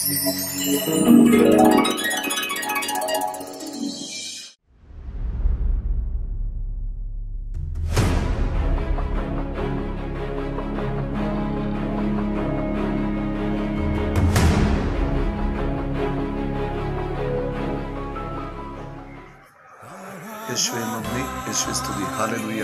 യേശുവെ നന്ദി യേശുവെ സ്തുതി ഹാലലുയ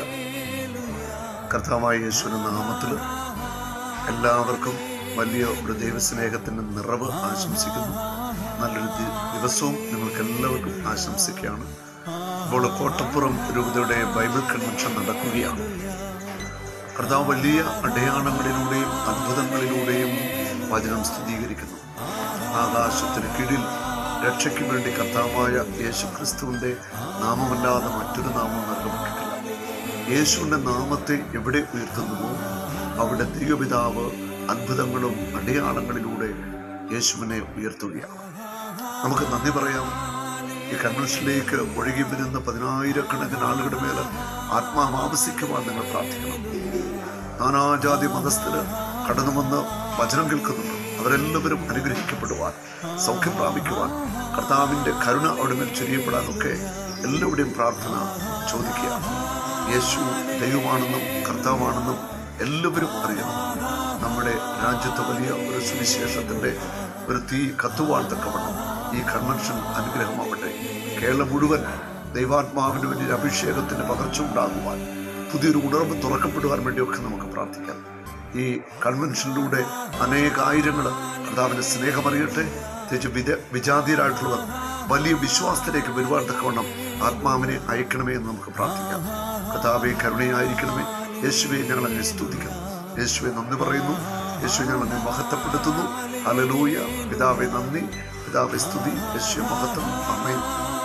കർത്താവായ യേശുവിൻ്റെ നാമത്തിൽ എല്ലാവർക്കും വലിയ ഒരു ദൈവസ്നേഹത്തിൻ്റെ നിറവ് ആശംസിക്കുന്നു നല്ലൊരു ദി- ദിവസവും നിങ്ങൾക്ക് എല്ലാവർക്കും ആശംസിക്കുകയാണ് ഇപ്പോൾ കോട്ടപ്പുറം രൂപതയുടെ ബൈബിൾ കൺവെൻഷൻ നടക്കുകയാണ് കർത്താവ് വലിയ അടയാളങ്ങളിലൂടെയും അത്ഭുതങ്ങളിലൂടെയും വചനം സ്ഥിരീകരിക്കുന്നു ആകാശത്തിന് കീഴിൽ രക്ഷയ്ക്ക് വേണ്ടി കർത്താവായ യേശു ക്രിസ്തുവിൻ്റെ നാമമല്ലാതെ മറ്റൊരു നാമം നൽകപ്പെട്ടിട്ടില്ല യേശുവിൻ്റെ നാമത്തെ എവിടെ ഉയർത്തുന്നുവോ അവിടെ ദൈവപിതാവ് അത്ഭുതങ്ങളും അടയാളങ്ങളിലൂടെ യേശുവിനെ ഉയർത്തുകയാണ് നമുക്ക് നന്ദി പറയാം ഈ കൺവെൻഷനിലേക്ക് ഒഴുകി വരുന്ന പതിനായിരക്കണക്കിന് ആളുകളുടെ മേൽ ആത്മാവ് ആവശ്യിക്കുവാൻ നിങ്ങൾ പ്രാർത്ഥിക്കണം നാനാജാതി മതസ്ഥര് കടന്നു വന്ന് വചനം കേൾക്കുന്നുണ്ട് അവരെല്ലാവരും അനുഗ്രഹിക്കപ്പെടുവാൻ സൗഖ്യം പ്രാപിക്കുവാൻ കർത്താവിൻ്റെ കരുണ അവിടെ മേൽ ചൊരിയപ്പെടാനൊക്കെ എല്ലാവരുടെയും പ്രാർത്ഥന ചോദിക്കുക യേശു ദൈവമാണെന്നും കർത്താവാണെന്നും എല്ലാവരും അറിയണം നമ്മുടെ രാജ്യത്ത് വലിയ ഒരു സുവിശേഷത്തിൻ്റെ ഒരു തീ കത്തുവാൻ തക്കവണ്ണം ഈ കൺവെൻഷൻ അനുഗ്രഹമാവട്ടെ കേരളം മുഴുവൻ ദൈവാത്മാവിന് വലിയൊരു അഭിഷേകത്തിന്റെ പകർച്ച ഉണ്ടാകുവാൻ പുതിയൊരു ഉണർവ് തുറക്കപ്പെടുവാൻ വേണ്ടിയൊക്കെ നമുക്ക് പ്രാർത്ഥിക്കാം ഈ കൺവെൻഷനിലൂടെ അനേകായിരങ്ങൾ കർത്താവിന്റെ സ്നേഹമറിയട്ടെ തിരിച്ച് വിജ വിജാതീയരായിട്ടുള്ളവർ വലിയ വിശ്വാസത്തിലേക്ക് വരുവാൻ തക്കവണ്ണം ആത്മാവിനെ അയക്കണമേ എന്ന് നമുക്ക് പ്രാർത്ഥിക്കാം കർത്താവെ കരുണയായിരിക്കണമേ യേശുവെ ഞങ്ങൾ അങ്ങനെ സ്തുതിക്കുന്നു യേശുവെ നന്ദി പറയുന്നു യേശുവെ ഞങ്ങൾ അങ്ങനെ മഹത്വപ്പെടുത്തുന്നു അലലൂയ പിതാവെ നന്ദി പിതാവെ സ്തുതി യേശുവെ മഹത്വം അമ്മയും